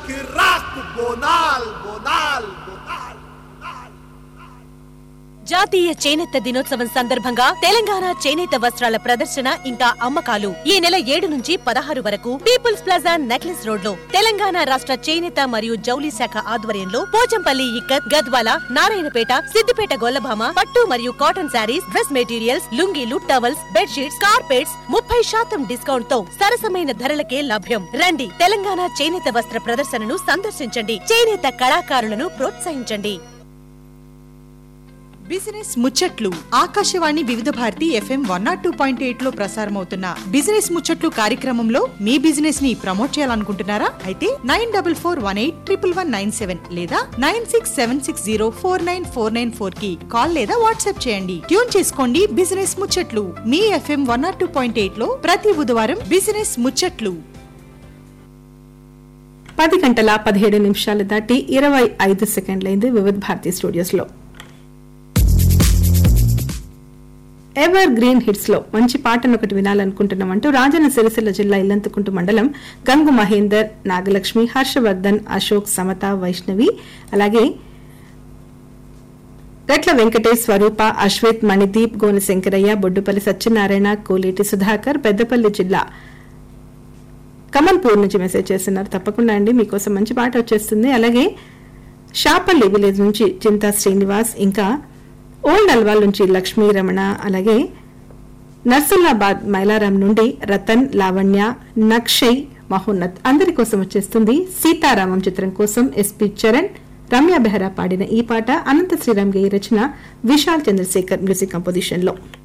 కిరాక్ బోనాల్ బోనాల్ బోనాల్ జాతీయ చేనేత దినోత్సవం సందర్భంగా తెలంగాణ చేనేత వస్త్రాల ప్రదర్శన ఇంకా అమ్మకాలు ఈ నెల ఏడు నుంచి పదహారు వరకు పీపుల్స్ ప్లాజా నెక్లెస్ రోడ్ లో తెలంగాణ రాష్ట్ర చేనేత మరియు జౌలి శాఖ ఆధ్వర్యంలో పోచంపల్లి ఇక్కత్ గద్వాల నారాయణపేట సిద్దిపేట గొల్లభామ పట్టు మరియు కాటన్ శారీస్ డ్రెస్ మెటీరియల్స్ లుంగీలు టవల్స్ బెడ్షీట్స్ కార్పెట్స్ ముప్పై శాతం డిస్కౌంట్ తో సరసమైన ధరలకే లభ్యం రండి తెలంగాణ చేనేత వస్త్ర ప్రదర్శనను సందర్శించండి చేనేత కళాకారులను ప్రోత్సహించండి బిజినెస్ ముచ్చట్లు Akashvani Vividh Bharati FM one nought two point eight లో ప్రసారమవుతున్న బిజినెస్ ముచ్చట్లు కార్యక్రమంలో మీ బిజినెస్ ని ప్రమోట్ చేయాలనుకుంటున్నారా అయితే nine double four one eight triple one nine seven లేదా nine six seven six zero four nine four nine four కి కాల్ లేదా వాట్సాప్ చేయండి ట్యూన్ చేసుకోండి బిజినెస్ ముచ్చట్లు మీ FM one nought two point eight లో ప్రతి బుధవారం బిజినెస్ ముచ్చట్లు పది గంటల పదిహేడు నిమిషాలు దాటి ఇరవై ఐదు సెకండ్లైంది వివిధ భారతి స్టూడియోస్ లో ఎవర్ గ్రీన్ హిట్స్ లో మంచి పాటను ఒకటి వినాలనుకుంటున్నాం అంటూ రాజన్న సిరిసిల్ల జిల్లా ఇల్లంతుకుంటు మండలం గంగు మహేందర్ నాగలక్ష్మి హర్షవర్ధన్ అశోక్ సమత వైష్ణవి అలాగే గట్ల వెంకటేష్ స్వరూప అశ్వేత్ మణిదీప్ గోన శంకరయ్య బొడ్డుపల్లి సత్యనారాయణ కోలేటి సుధాకర్ పెద్దపల్లి జిల్లా కమల్పూర్ నుంచి మెసేజ్ చేస్తున్నారు తప్పకుండా అండి మీకోసం మంచి పాట వచ్చేస్తుంది అలాగే షాపల్లి విలేజ్ నుంచి చింతా శ్రీనివాస్ ఇంకా ఓల్డ్ అల్వాల్ నుంచి లక్ష్మీ రమణ అలాగే నర్సుల్లాబాద్ మైలారాం నుండి రతన్ లావణ్య నక్షయ్ మహోన్నత్ అందరి కోసం వచ్చేస్తుంది సీతారామం చిత్రం కోసం ఎస్పి చరణ్ రమ్య బెహరా పాడిన ఈ పాట అనంత శ్రీరామ్ గేయ రచన విశాల్ చంద్రశేఖర్ మ్యూజిక్ కంపోజిషన్ లో